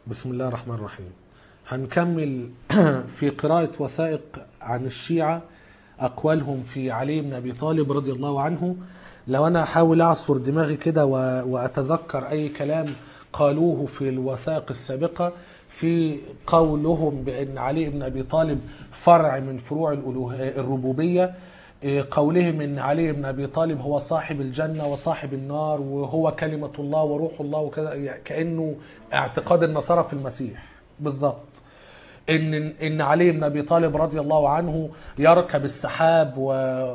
بسم الله الرحمن الرحيم هنكمل في قراءة وثائق عن الشيعة أقوالهم في علي بن أبي طالب رضي الله عنه لو أنا أحاول أعصر دماغي كده و- وأتذكر أي كلام قالوه في الوثائق السابقة في قولهم بأن علي بن أبي طالب فرع من فروع الألوه- الربوبية إيه، قولهم ان علي بن ابي طالب هو صاحب الجنه وصاحب النار وهو كلمه الله وروح الله وكذا يعني كانه اعتقاد النصارى في المسيح بالظبط ان ان علي بن ابي طالب رضي الله عنه يركب السحاب و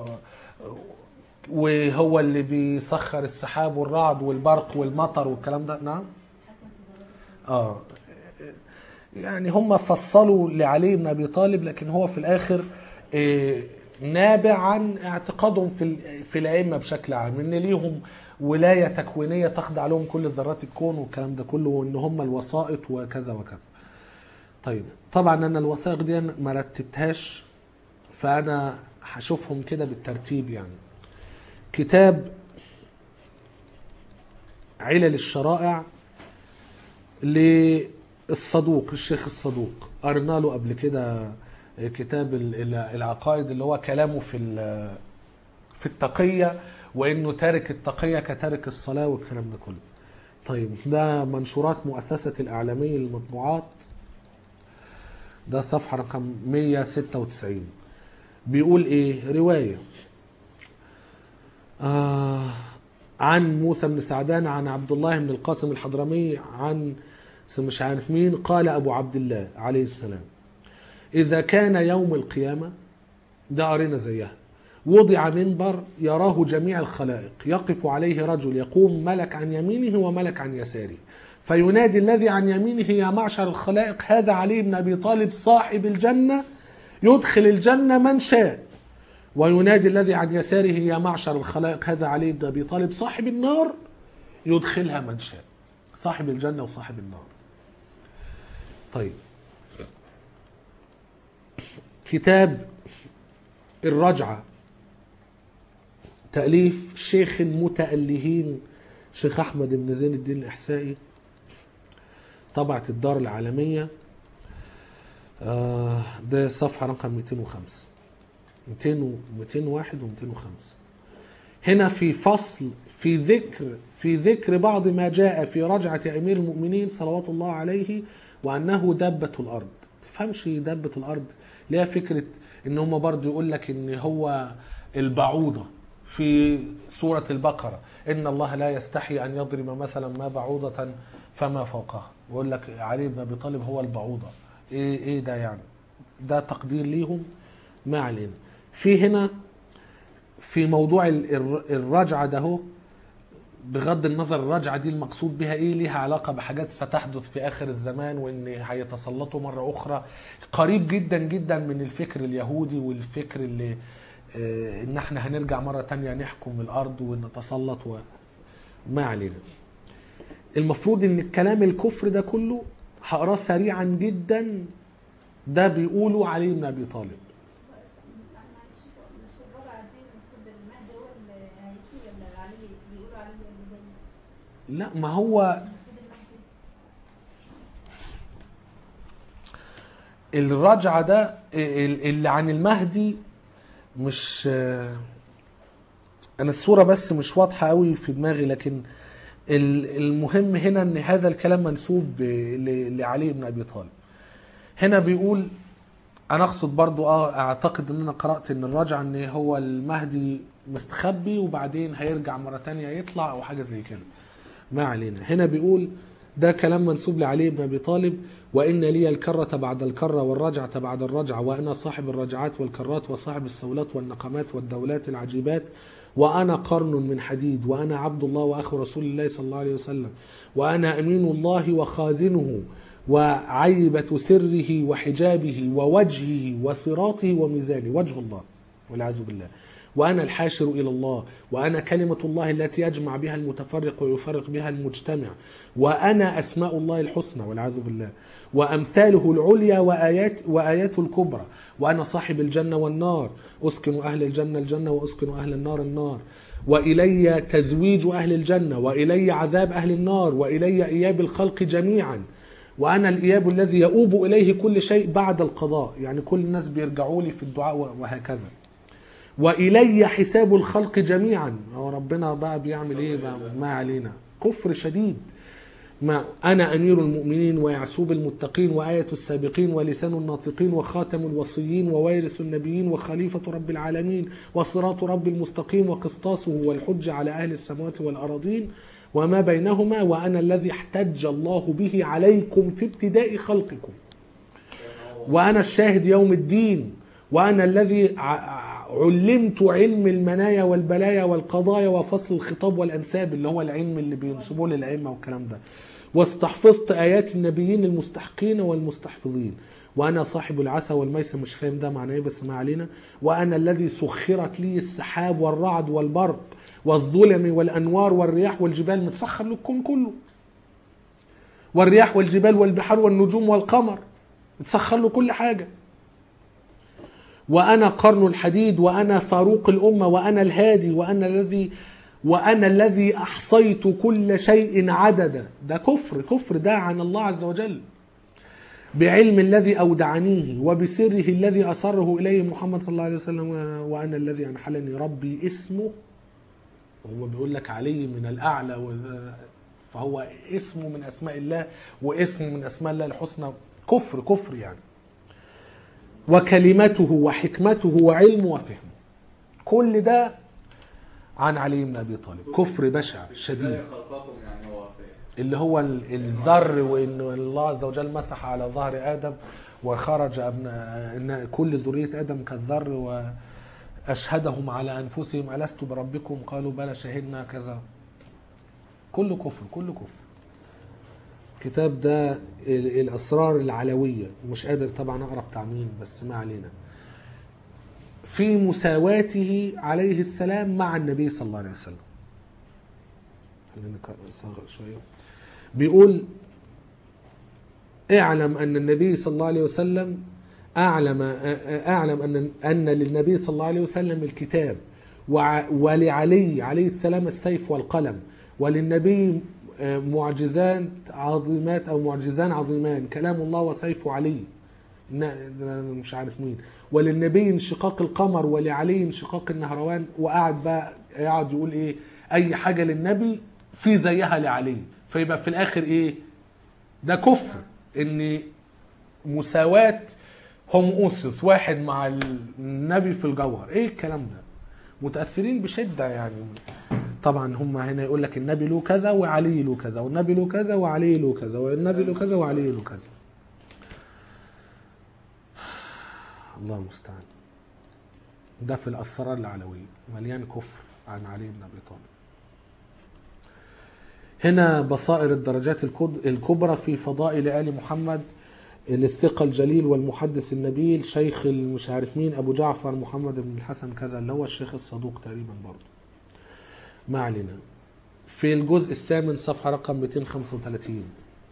وهو اللي بيسخر السحاب والرعد والبرق والمطر والكلام ده نعم اه يعني هم فصلوا لعلي بن ابي طالب لكن هو في الاخر آه، نابع عن اعتقادهم في ال- في الائمه بشكل عام ان ليهم ولايه تكوينيه تخضع لهم كل ذرات الكون والكلام ده كله وان هم الوسائط وكذا وكذا. طيب طبعا انا الوثائق دي أنا ما رتبتهاش فانا هشوفهم كده بالترتيب يعني. كتاب علل الشرائع للصدوق الشيخ الصدوق قرنا له قبل كده كتاب ال- ال- العقائد اللي هو كلامه في ال- في التقية وانه تارك التقية كتارك الصلاة والكلام ده كله طيب ده منشورات مؤسسة الإعلامية للمطبوعات ده صفحة رقم 196 بيقول ايه رواية آه عن موسى بن سعدان عن عبد الله بن القاسم الحضرمي عن مش عارف مين قال أبو عبد الله عليه السلام إذا كان يوم القيامة ده قرينا زيها وضع منبر يراه جميع الخلائق يقف عليه رجل يقوم ملك عن يمينه وملك عن يساره فينادي الذي عن يمينه يا معشر الخلائق هذا علي بن أبي طالب صاحب الجنة يدخل الجنة من شاء وينادي الذي عن يساره يا معشر الخلائق هذا علي بن ابي طالب صاحب النار يدخلها من شاء صاحب الجنه وصاحب النار طيب كتاب الرجعه تاليف شيخ متالهين شيخ احمد بن زين الدين الاحسائي طبعه الدار العالميه آه، ده صفحه رقم 205 200 و 201 و 205 هنا في فصل في ذكر في ذكر بعض ما جاء في رجعة أمير المؤمنين صلوات الله عليه وأنه دابة الأرض تفهمش دابة الأرض ليها فكرة إن هم برضو يقول لك إن هو البعوضة في سورة البقرة إن الله لا يستحي أن يضرب مثلا ما بعوضة فما فوقها ويقول لك علي بن أبي طالب هو البعوضة إيه, إيه ده يعني ده تقدير ليهم ما علينا في هنا في موضوع ال- الر- الرجعة ده هو بغض النظر الرجعة دي المقصود بها ايه ليها علاقة بحاجات ستحدث في اخر الزمان وان هيتسلطوا مرة اخرى قريب جدا جدا من الفكر اليهودي والفكر اللي آه، ان احنا هنرجع مرة تانية نحكم الارض ونتسلط وما علينا المفروض ان الكلام الكفر ده كله هقراه سريعا جدا ده بيقولوا علي بن ابي طالب معلش مش الرابعة دي المفروض المهدي هو اللي هيجي ولا علي بيقولوا علي اللي جاي لا ما هو المفروض المهدي الرجعة ده ال- اللي عن المهدي مش انا الصورة بس مش واضحة قوي في دماغي لكن ال- المهم هنا ان هذا الكلام منسوب ب- ل- لعلي بن ابي طالب هنا بيقول انا اقصد برضو اه اعتقد ان انا قرأت ان الرجعة ان هو المهدي مستخبي وبعدين هيرجع مرة تانية يطلع او حاجة زي كده ما علينا هنا بيقول ده كلام منسوب لعلي بن ابي طالب وان لي الكره بعد الكره والرجعه بعد الرجعه وانا صاحب الرجعات والكرات وصاحب السولات والنقمات والدولات العجيبات وانا قرن من حديد وانا عبد الله واخو رسول الله صلى الله عليه وسلم وانا امين الله وخازنه وعيبه سره وحجابه ووجهه وصراطه وميزانه وجه الله والعياذ بالله وأنا الحاشر إلى الله وأنا كلمة الله التي يجمع بها المتفرق ويفرق بها المجتمع وأنا أسماء الله الحسنى والعياذ بالله وأمثاله العليا وآيات وآياته الكبرى وأنا صاحب الجنة والنار أسكن أهل الجنة الجنة وأسكن أهل النار النار وإلي تزويج أهل الجنة وإلي عذاب أهل النار وإلي إياب الخلق جميعا وأنا الإياب الذي يؤوب إليه كل شيء بعد القضاء يعني كل الناس بيرجعوا لي في الدعاء وهكذا وإلي حساب الخلق جميعا هو ربنا بقى بيعمل إيه بقى ما علينا كفر شديد ما أنا أمير المؤمنين ويعسوب المتقين وآية السابقين ولسان الناطقين وخاتم الوصيين ووارث النبيين وخليفة رب العالمين وصراط رب المستقيم وقسطاسه والحج على أهل السماوات والأراضين وما بينهما وأنا الذي احتج الله به عليكم في ابتداء خلقكم وأنا الشاهد يوم الدين وأنا الذي ع- علمت علم المنايا والبلايا والقضايا وفصل الخطاب والأنساب اللي هو العلم اللي بينسبوه للأئمة والكلام ده واستحفظت آيات النبيين المستحقين والمستحفظين وأنا صاحب العسى والميسر مش فاهم ده معناه إيه بس ما علينا وأنا الذي سخرت لي السحاب والرعد والبرق والظلم والأنوار والرياح والجبال متسخر للكون كله والرياح والجبال والبحار والنجوم والقمر متسخر له كل حاجة وأنا قرن الحديد وأنا فاروق الأمة وأنا الهادي وأنا الذي وأنا الذي أحصيت كل شيء عددا ده كفر كفر ده عن الله عز وجل بعلم الذي أودعنيه وبسره الذي أسره إليه محمد صلى الله عليه وسلم وأنا الذي أنحلني ربي اسمه وهو بيقول لك علي من الأعلى وذا- فهو اسمه من أسماء الله واسم من أسماء الله الحسنى كفر كفر يعني وكلمته وحكمته وعلمه وفهمه كل ده عن علي بن ابي طالب كفر بشع شديد ازاي خلقكم يعني هو في اللي هو ال- الذر وان الله عز وجل مسح على ظهر ادم وخرج ابناء ان كل ذريه ادم كالذر واشهدهم على انفسهم الست بربكم قالوا بلى شهدنا كذا كله كفر كله كفر الكتاب ده ال- الاسرار العلويه مش قادر طبعا اقرا بتاع مين بس ما علينا في مساواته عليه السلام مع النبي صلى الله عليه وسلم خلينا نصغر شويه بيقول اعلم ان النبي صلى الله عليه وسلم اعلم اعلم ان ان للنبي صلى الله عليه وسلم الكتاب وع- ولعلي عليه السلام السيف والقلم وللنبي معجزات عظيمات او معجزان عظيمان كلام الله وسيف علي ن- مش عارف مين وللنبي انشقاق القمر ولعلي انشقاق النهروان وقعد بقى يقعد يقول ايه اي حاجه للنبي في زيها لعلي فيبقى في الاخر ايه ده كفر ان مساواة هوموسيس واحد مع النبي في الجوهر ايه الكلام ده متاثرين بشده يعني طبعا هم هنا يقول لك النبي له كذا وعلي له كذا والنبي له كذا وعلي له كذا والنبي له كذا وعلي له كذا الله المستعان ده في الاسرار العلويه مليان كفر عن علي بن ابي طالب هنا بصائر الدرجات الكد- الكبرى في فضائل ال محمد للثقة الجليل والمحدث النبيل شيخ مش عارف مين ابو جعفر محمد بن الحسن كذا اللي هو الشيخ الصدوق تقريبا برضه ما علينا في الجزء الثامن صفحة رقم 235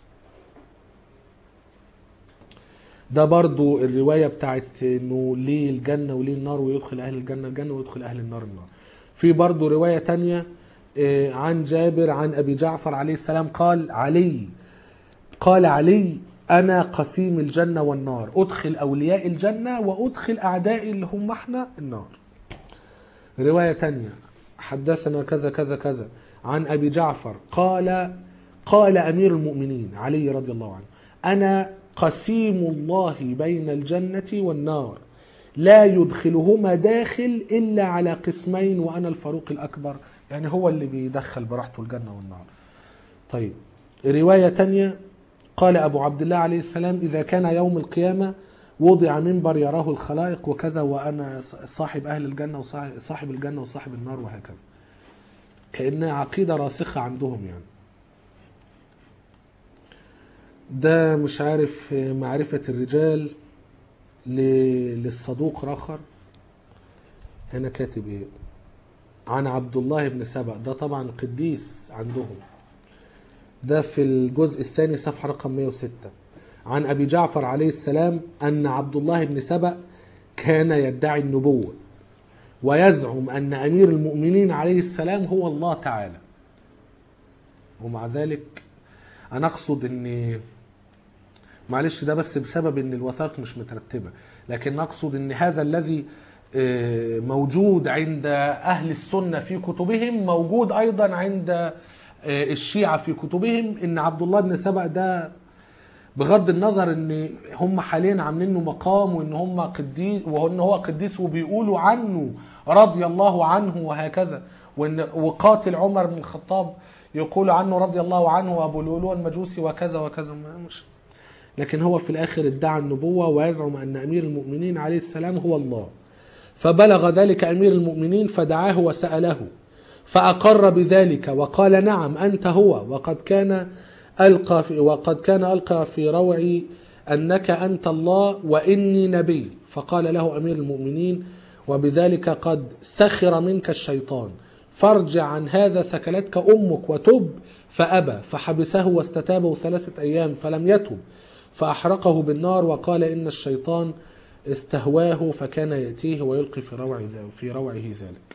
ده برضو الرواية بتاعت انه ليه الجنة وليه النار ويدخل اهل الجنة الجنة ويدخل اهل النار النار في برضو رواية تانية آه، عن جابر عن ابي جعفر عليه السلام قال علي قال علي انا قسيم الجنة والنار ادخل اولياء الجنة وادخل اعدائي اللي هم احنا النار رواية تانية حدثنا كذا كذا كذا عن أبي جعفر قال قال أمير المؤمنين علي رضي الله عنه أنا قسيم الله بين الجنة والنار لا يدخلهما داخل إلا على قسمين وأنا الفاروق الأكبر يعني هو اللي بيدخل براحته الجنة والنار طيب رواية تانية قال أبو عبد الله عليه السلام إذا كان يوم القيامة وضع منبر يراه الخلائق وكذا وأنا صاحب أهل الجنة وصاحب صاحب الجنة وصاحب النار وهكذا كأنها عقيدة راسخة عندهم يعني ده مش عارف معرفة الرجال ل- للصدوق رخر هنا كاتب ايه عن عبد الله بن سبأ ده طبعا قديس عندهم ده في الجزء الثاني صفحة رقم 106 عن أبي جعفر عليه السلام أن عبد الله بن سبأ كان يدعي النبوة ويزعم أن أمير المؤمنين عليه السلام هو الله تعالى ومع ذلك أنا أقصد أن معلش ده بس بسبب ان الوثائق مش مترتبه لكن نقصد ان هذا الذي آه، موجود عند اهل السنه في كتبهم موجود ايضا عند آه، الشيعه في كتبهم ان عبد الله بن سبأ ده بغض النظر ان هم حاليا عاملين له مقام وان هم قديس وان هو قديس وبيقولوا عنه رضي الله عنه وهكذا وان وقاتل عمر بن الخطاب يقول عنه رضي الله عنه وابو لؤلؤ المجوسي وكذا وكذا ما مش لكن هو في الاخر ادعى النبوه ويزعم ان امير المؤمنين عليه السلام هو الله فبلغ ذلك امير المؤمنين فدعاه وساله فاقر بذلك وقال نعم انت هو وقد كان القى في وقد كان القى في روعي انك انت الله واني نبي فقال له امير المؤمنين وبذلك قد سخر منك الشيطان فارجع عن هذا ثكلتك امك وتب فابى فحبسه واستتابه ثلاثه ايام فلم يتب فاحرقه بالنار وقال ان الشيطان استهواه فكان ياتيه ويلقي في روعه في روعه ذلك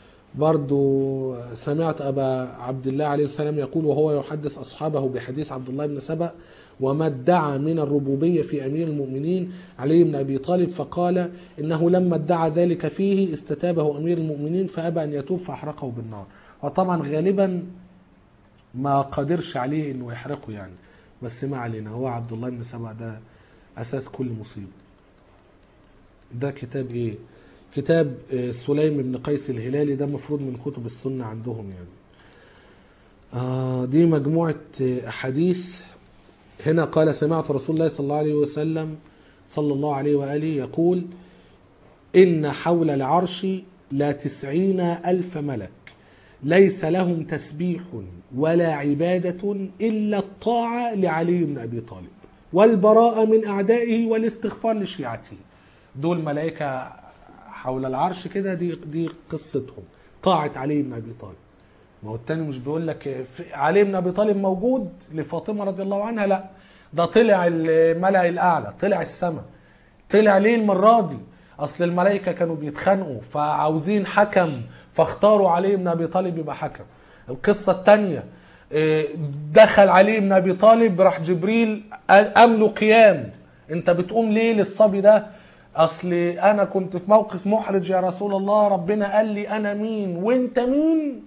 برضو سمعت أبا عبد الله عليه السلام يقول وهو يحدث أصحابه بحديث عبد الله بن سبأ وما ادعى من الربوبية في أمير المؤمنين علي بن أبي طالب فقال إنه لما ادعى ذلك فيه استتابه أمير المؤمنين فأبى أن يتوب فأحرقه بالنار وطبعا غالبا ما قدرش عليه انه يحرقه يعني بس ما علينا هو عبد الله بن سبأ ده اساس كل مصيبه ده كتاب ايه كتاب آه، سليم بن قيس الهلالي ده مفروض من كتب السنة عندهم يعني آه دي مجموعة آه، أحاديث هنا قال سمعت رسول الله صلى الله عليه وسلم صلى الله عليه وآله يقول إن حول العرش لا تسعين ألف ملك ليس لهم تسبيح ولا عبادة إلا الطاعة لعلي بن أبي طالب والبراءة من أعدائه والاستغفار لشيعته دول ملائكة حول العرش كده دي دي قصتهم طاعة علي بن أبي طالب ما هو التاني مش بيقول لك في- علي بن ابي طالب موجود لفاطمه رضي الله عنها لا ده طلع الملأ الاعلى طلع السماء طلع ليه المره دي اصل الملائكه كانوا بيتخانقوا فعاوزين حكم فاختاروا علي بن ابي طالب يبقى حكم القصه الثانيه دخل علي بن ابي طالب راح جبريل قام له قيام انت بتقوم ليه للصبي ده اصل انا كنت في موقف محرج يا رسول الله ربنا قال لي انا مين وانت مين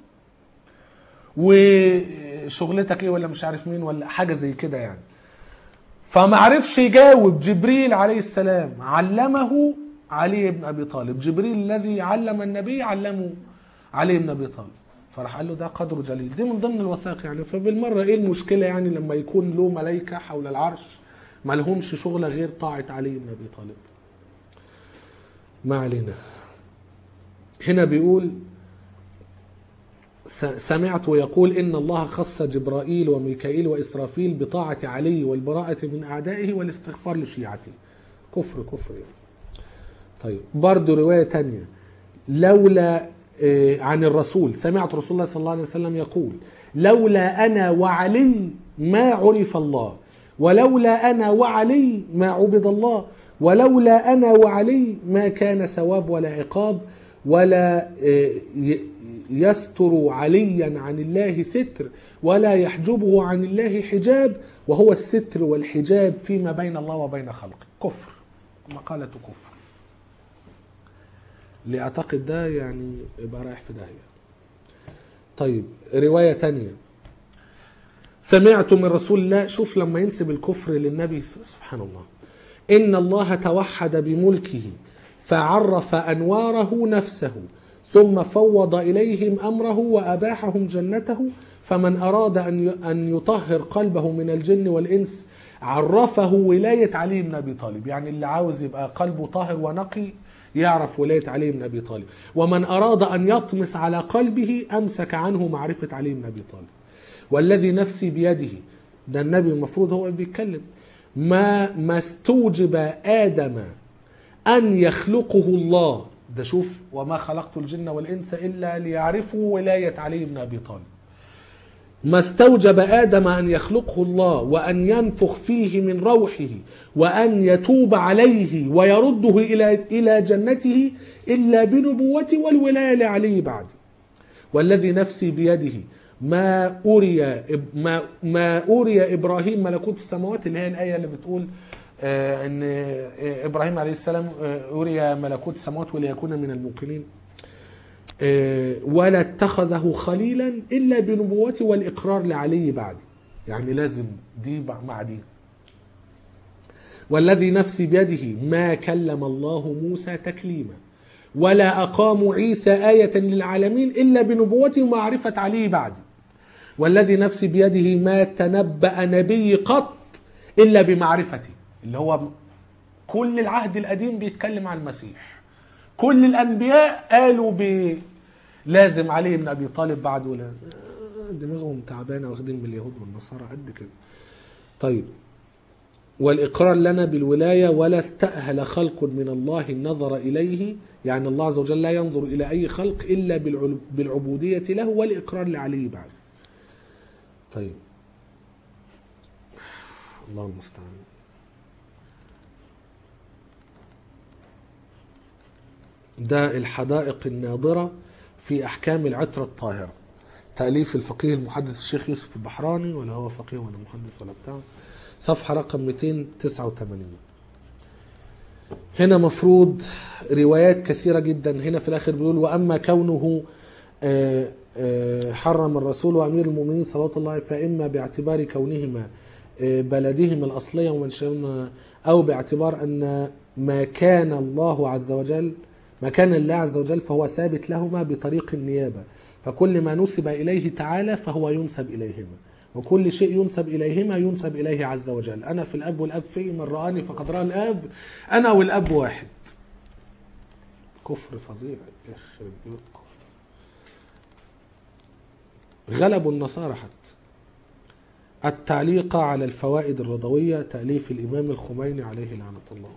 وشغلتك ايه ولا مش عارف مين ولا حاجه زي كده يعني فما عرفش يجاوب جبريل عليه السلام علمه علي بن ابي طالب جبريل الذي علم النبي علمه علي بن ابي طالب فراح قال له ده قدره جليل دي من ضمن الوثائق يعني فبالمره ايه المشكله يعني لما يكون له ملائكه حول العرش ما لهمش شغله غير طاعه علي بن ابي طالب ما علينا هنا بيقول س- سمعت يقول إن الله خص جبرائيل وميكائيل وإسرافيل بطاعة علي والبراءة من أعدائه والاستغفار لشيعته كفر كفر يعني. طيب برضو رواية تانية لولا آه، عن الرسول سمعت رسول الله صلى الله عليه وسلم يقول لولا أنا وعلي ما عرف الله ولولا أنا وعلي ما عبد الله ولولا أنا وعلي ما كان ثواب ولا عقاب ولا آه، ي- يستر عليا عن الله ستر ولا يحجبه عن الله حجاب وهو الستر والحجاب فيما بين الله وبين خلقه كفر مقالة كفر اللي اعتقد ده يعني يبقى رايح في داهية طيب رواية تانية سمعت من رسول الله شوف لما ينسب الكفر للنبي سبحان الله إن الله توحد بملكه فعرف أنواره نفسه ثم فوض إليهم أمره وأباحهم جنته فمن أراد أن أن يطهر قلبه من الجن والإنس عرفه ولاية علي بن أبي طالب يعني اللي عاوز يبقى قلبه طاهر ونقي يعرف ولاية علي بن أبي طالب ومن أراد أن يطمس على قلبه أمسك عنه معرفة علي بن أبي طالب والذي نفسي بيده ده النبي المفروض هو اللي بيتكلم ما ما استوجب آدم أن يخلقه الله ده شوف وما خلقت الجن والإنس إلا ليعرفوا ولاية علي بن أبي طالب ما استوجب آدم أن يخلقه الله وأن ينفخ فيه من روحه وأن يتوب عليه ويرده إلى إلى جنته إلا بنبوته والولاية لعلي بعد والذي نفسي بيده ما أوري ما ما أوري إبراهيم ملكوت السماوات اللي هي الآية اللي بتقول آه، إن آه، إبراهيم عليه السلام آه، أوري ملكوت السماوات وليكون من الموقنين آه، ولا اتخذه خليلا إلا بنبوته والإقرار لعلي بعدي يعني لازم دي مع دي والذي نفسي بيده ما كلم الله موسى تكليما ولا أقاموا عيسى آية للعالمين إلا بنبوته ومعرفة عليه بعدي والذي نفسي بيده ما تنبأ نبي قط إلا بمعرفته اللي هو كل العهد القديم بيتكلم عن المسيح كل الأنبياء قالوا ب لازم علي بن أبي طالب بعد ولا آه، دماغهم تعبانة واخدين باليهود والنصارى قد كده طيب والإقرار لنا بالولاية ولا استأهل خلق من الله النظر إليه يعني الله عز وجل لا ينظر إلى أي خلق إلا بالعل- بالعبودية له والإقرار لعلي بعد طيب الله المستعان ده الحدائق الناظرة في أحكام العترة الطاهرة تأليف الفقيه المحدث الشيخ يوسف البحراني ولا هو فقيه ولا محدث ولا بتاع صفحة رقم 289 هنا مفروض روايات كثيرة جدا هنا في الآخر بيقول وأما كونه آه، آه، حرم الرسول وأمير المؤمنين صلوات الله عليه فإما باعتبار كونهما آه، بلدهما الأصلية ومنشأهما أو باعتبار أن ما كان الله عز وجل ما كان الله عز وجل فهو ثابت لهما بطريق النيابة فكل ما نسب إليه تعالى فهو ينسب إليهما وكل شيء ينسب إليهما ينسب إليه عز وجل أنا في الأب والأب في من رآني فقد رأى الأب أنا والأب واحد كفر فظيع يخرب بيوتكم غلبوا النصارى حتى التعليق على الفوائد الرضوية تأليف الإمام الخميني عليه لعنة الله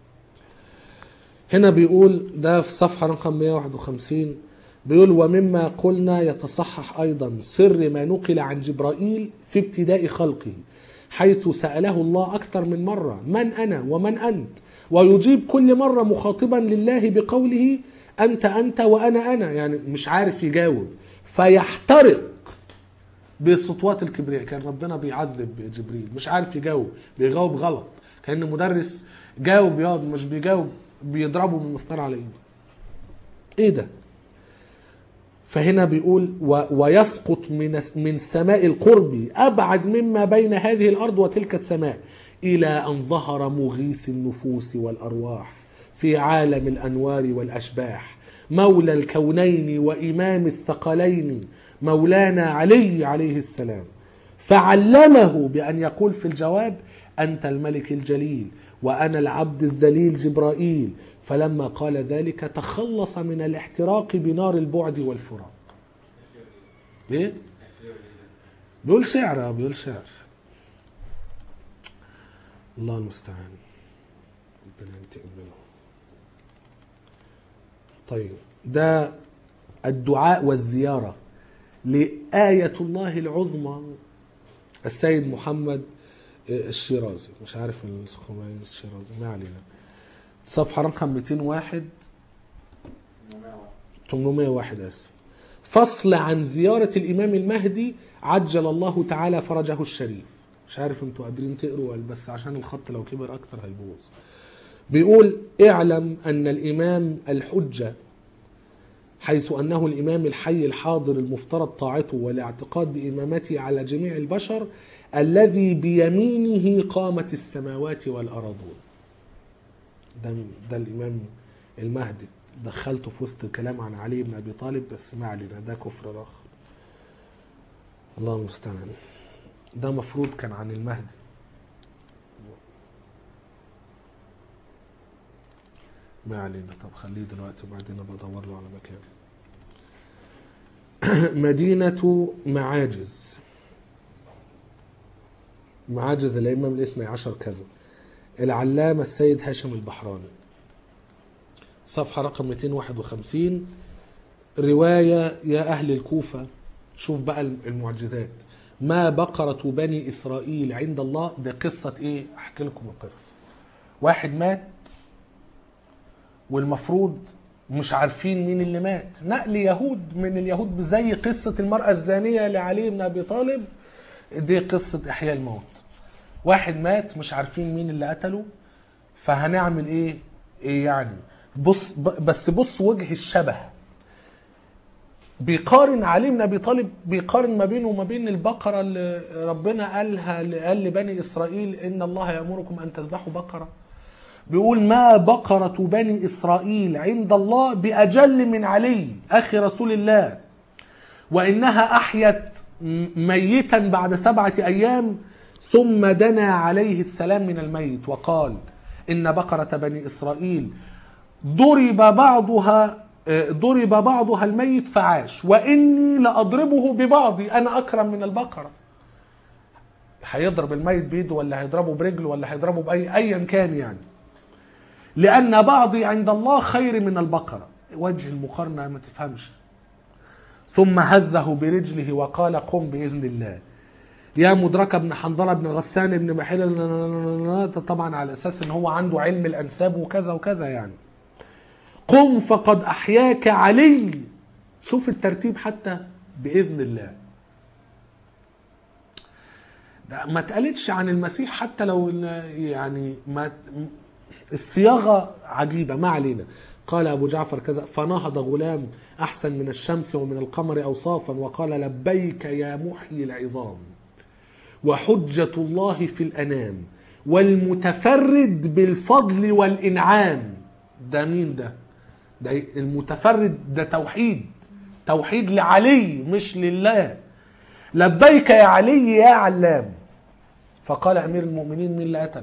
هنا بيقول ده في صفحة رقم 151 بيقول ومما قلنا يتصحح أيضا سر ما نقل عن جبرائيل في ابتداء خلقه حيث سأله الله أكثر من مرة من أنا ومن أنت ويجيب كل مرة مخاطبا لله بقوله أنت أنت وأنا أنا يعني مش عارف يجاوب فيحترق بسطوات الكبرياء كان ربنا بيعذب جبريل مش عارف يجاوب بيجاوب غلط كان مدرس جاوب ياض مش بيجاوب بيضربه بالمسطره على ايده ايه ده فهنا بيقول و ويسقط من من سماء القرب ابعد مما بين هذه الارض وتلك السماء الى ان ظهر مغيث النفوس والارواح في عالم الانوار والاشباح مولى الكونين وامام الثقلين مولانا علي عليه السلام فعلمه بان يقول في الجواب انت الملك الجليل وانا العبد الذليل جبرائيل فلما قال ذلك تخلص من الاحتراق بنار البعد والفراق ايه بيقول شعر اه بيقول شعر الله المستعان ربنا ينتقم منه طيب ده الدعاء والزيارة لآية الله العظمى السيد محمد الشيرازي مش عارف الخميني الشيرازي ما علينا صفحة رقم 201 801 اسف فصل عن زيارة الإمام المهدي عجل الله تعالى فرجه الشريف مش عارف انتوا قادرين تقروا ولا بس عشان الخط لو كبر اكتر هيبوظ بيقول اعلم ان الامام الحجة حيث انه الامام الحي الحاضر المفترض طاعته والاعتقاد بامامته على جميع البشر الذي بيمينه قامت السماوات والارضون ده ده الامام المهدي دخلته في وسط الكلام عن علي بن ابي طالب بس ما علينا ده كفر اخر الله المستعان ده مفروض كان عن المهدي ما علينا طب خليه دلوقتي وبعدين بدور له على مكان مدينة معاجز معاجز الأئمة من الاثني عشر كذا العلامة السيد هاشم البحراني صفحة رقم 251 رواية يا أهل الكوفة شوف بقى المعجزات ما بقرة بني إسرائيل عند الله ده قصة إيه أحكي لكم القصة واحد مات والمفروض مش عارفين مين اللي مات نقل يهود من اليهود زي قصة المرأة الزانية لعلي بن أبي طالب دي قصة إحياء الموت واحد مات مش عارفين مين اللي قتله فهنعمل ايه ايه يعني بص ب- بس بص وجه الشبه بيقارن علي بن ابي طالب بيقارن ما بينه وما بين البقره اللي ربنا قالها قال لبني اسرائيل ان الله يامركم ان تذبحوا بقره بيقول ما بقرة بني إسرائيل عند الله بأجل من علي أخي رسول الله وإنها أحيت م- ميتا بعد سبعة أيام ثم دنا عليه السلام من الميت وقال إن بقرة بني إسرائيل ضرب بعضها آه، ضرب بعضها الميت فعاش وإني لأضربه ببعضي أنا أكرم من البقرة هيضرب الميت بيده ولا هيضربه برجله ولا هيضربه بأي أيا كان يعني لأن بعضي عند الله خير من البقرة وجه المقارنة ما تفهمش ثم هزه برجله وقال قم بإذن الله يا مدركة بن حنظلة بن غسان بن محيل طبعا على أساس أن هو عنده علم الأنساب وكذا وكذا يعني قم فقد أحياك علي شوف الترتيب حتى بإذن الله ده ما اتقالتش عن المسيح حتى لو إن- يعني ما الصياغه عجيبه ما علينا قال ابو جعفر كذا فنهض غلام احسن من الشمس ومن القمر اوصافا وقال لبيك يا محيي العظام وحجه الله في الانام والمتفرد بالفضل والانعام ده مين ده ده المتفرد ده توحيد توحيد لعلي مش لله لبيك يا علي يا علام فقال امير المؤمنين مين اللي قتلك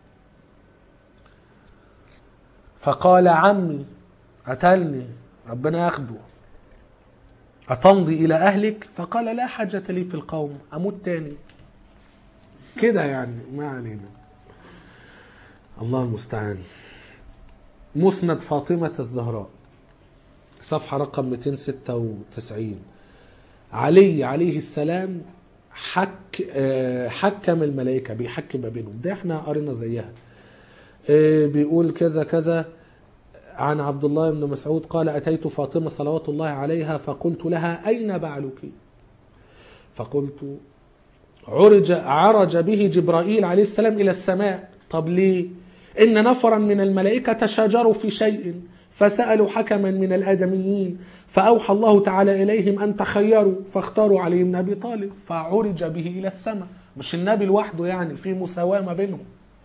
فقال عمي قتلني ربنا ياخده أتمضي إلى أهلك فقال لا حاجة لي في القوم أموت تاني كده يعني ما علينا الله المستعان مسند فاطمة الزهراء صفحة رقم 296 علي عليه السلام حك آه، حكم الملائكة بيحكم ما بينهم ده احنا قرينا زيها آه، بيقول كذا كذا عن عبد الله بن مسعود قال أتيت فاطمة صلوات الله عليها فقلت لها أين بعلك فقلت عرج عرج به جبرائيل عليه السلام إلى السماء طب ليه إن نفرا من الملائكة تشاجروا في شيء فسألوا حكما من الآدميين فأوحى الله تعالى إليهم أن تخيروا فاختاروا علي بن أبي طالب فعرج به إلى السماء مش النبي لوحده يعني في مساواة ما بينهم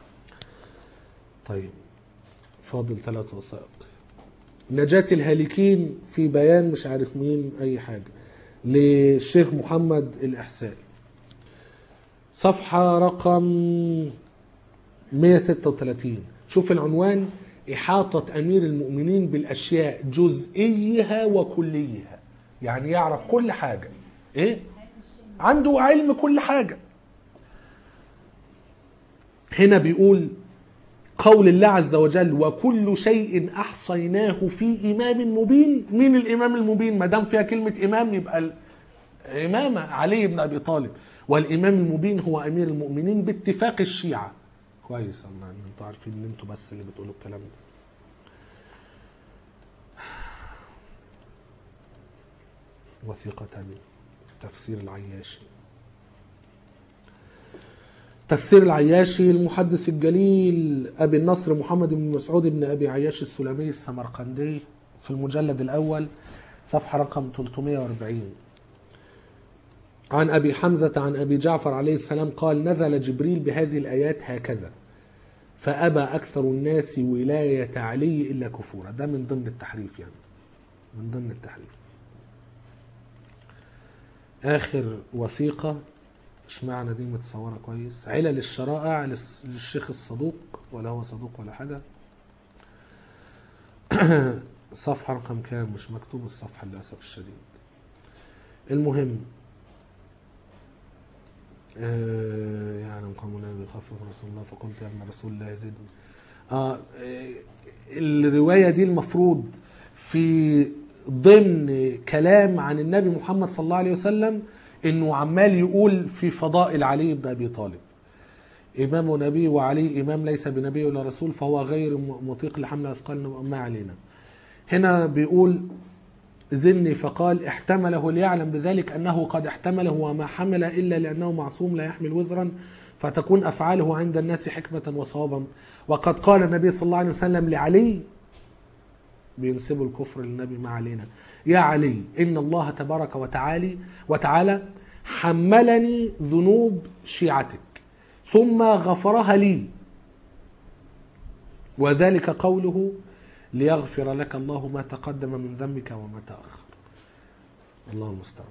طيب فاضل ثلاث وثائق نجاة الهالكين في بيان مش عارف مين أي حاجة للشيخ محمد الإحسائي صفحة رقم 136 شوف العنوان إحاطة أمير المؤمنين بالأشياء جزئيها وكليها يعني يعرف كل حاجة إيه؟ عنده علم كل حاجة هنا بيقول قول الله عز وجل وكل شيء احصيناه في امام مبين مين الامام المبين ما دام فيها كلمه امام يبقى الامامه علي بن ابي طالب والامام المبين هو امير المؤمنين باتفاق الشيعه كويس الله ان انتوا عارفين ان انتوا بس اللي بتقولوا الكلام ده وثيقه تانية تفسير العياشي تفسير العياشي المحدث الجليل أبي النصر محمد بن مسعود بن أبي عياش السلمي السمرقندي في المجلد الأول صفحة رقم 340 عن أبي حمزة عن أبي جعفر عليه السلام قال نزل جبريل بهذه الآيات هكذا فأبى أكثر الناس ولاية علي إلا كفورا ده من ضمن التحريف يعني من ضمن التحريف آخر وثيقة اشمعنى دي متصورة كويس علل الشرائع للس- للشيخ الصدوق ولا هو صدوق ولا حاجة صفحة رقم كام مش مكتوب الصفحة للأسف الشديد المهم آه يعني قوم لا يخفف رسول الله فقلت يا ابن رسول الله زدني آه آه، الرواية دي المفروض في ضمن كلام عن النبي محمد صلى الله عليه وسلم انه عمال يقول في فضائل علي بن ابي طالب امام نبي وعلي امام ليس بنبي ولا رسول فهو غير م- مطيق لحمل اثقال ما علينا هنا بيقول زني فقال احتمله ليعلم بذلك انه قد احتمله وما حمل الا لانه معصوم لا يحمل وزرا فتكون افعاله عند الناس حكمه وصوابا وقد قال النبي صلى الله عليه وسلم لعلي بينسبوا الكفر للنبي ما علينا يا علي ان الله تبارك وتعالى وتعالى حملني ذنوب شيعتك ثم غفرها لي وذلك قوله ليغفر لك الله ما تقدم من ذنبك وما تأخر الله المستعان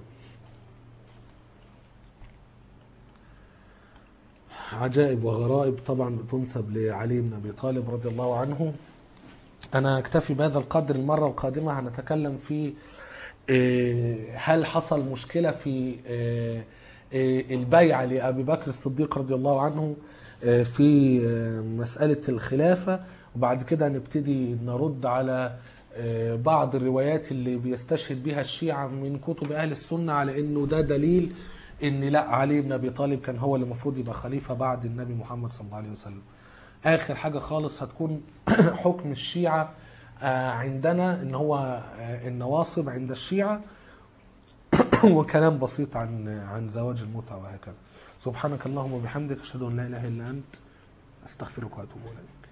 عجائب وغرائب طبعا بتنسب لعلي بن ابي طالب رضي الله عنه انا اكتفي بهذا القدر المره القادمه هنتكلم في آه، هل حصل مشكله في آه، آه، البيعه لابي بكر الصديق رضي الله عنه آه، في آه، مساله الخلافه وبعد كده نبتدي نرد على آه، بعض الروايات اللي بيستشهد بها الشيعة من كتب أهل السنة على إنه ده دليل إن لا علي بن أبي طالب كان هو اللي المفروض يبقى خليفة بعد النبي محمد صلى الله عليه وسلم. آخر حاجة خالص هتكون حكم الشيعة آه، عندنا إن هو آه، النواصب عند الشيعة وكلام بسيط عن عن زواج المتعة وهكذا. سبحانك اللهم وبحمدك أشهد أن لا إله إلا أنت أستغفرك وأتوب إليك.